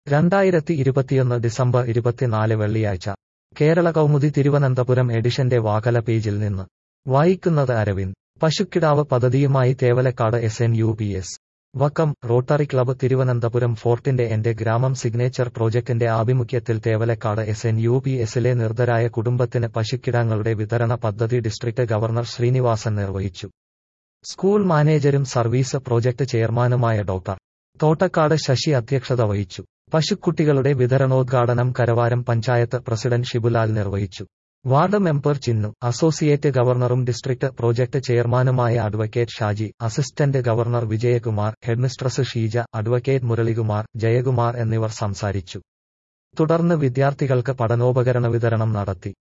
രണ്ടായിരത്തി ഇരുപത്തിയൊന്ന് ഡിസംബർ ഇരുപത്തിനാല് വെള്ളിയാഴ്ച കേരള കൗമുദി തിരുവനന്തപുരം എഡിഷന്റെ വാകല പേജിൽ നിന്ന് വായിക്കുന്നത് അരവിന്ദ് പശുക്കിടാവ് പദ്ധതിയുമായി Thevalakkad S N U P S Vakkom rotary club Thiruvananthapuram ഫോർട്ടിന്റെ എന്റെ ഗ്രാമം സിഗ്നേച്ചർ പ്രോജക്ടിന്റെ ആഭിമുഖ്യത്തിൽ Thevalakkad S N U P എസിലെ നിർദ്ധരായ കുടുംബത്തിന് പശുക്കിടാങ്ങളുടെ വിതരണ പദ്ധതി ഡിസ്ട്രിക്ട് ഗവർണർ ശ്രീനിവാസൻ നിർവഹിച്ചു സ്കൂൾ മാനേജരും സർവീസ് പ്രോജക്ട് ചെയർമാനുമായ ഡോക്ടർ തോട്ടക്കാട് ശശി അധ്യക്ഷത വഹിച്ചു പശുക്കുട്ടികളുടെ വിതരണോദ്ഘാടനം കരവാരം പഞ്ചായത്ത് പ്രസിഡന്റ് ഷിബുലാൽ നിർവഹിച്ചു വാർഡ് മെമ്പർ ചിന്നു അസോസിയേറ്റ് ഗവർണറും ഡിസ്ട്രിക്ട് പ്രോജക്ട് ചെയർമാനുമായ advocate Shaji assistant governor Vijayakumar headmistress Sheeja advocate Muralikumar Jayakumar എന്നിവർ സംസാരിച്ചു തുടർന്ന് വിദ്യാർത്ഥികൾക്ക് പഠനോപകരണ വിതരണം നടത്തി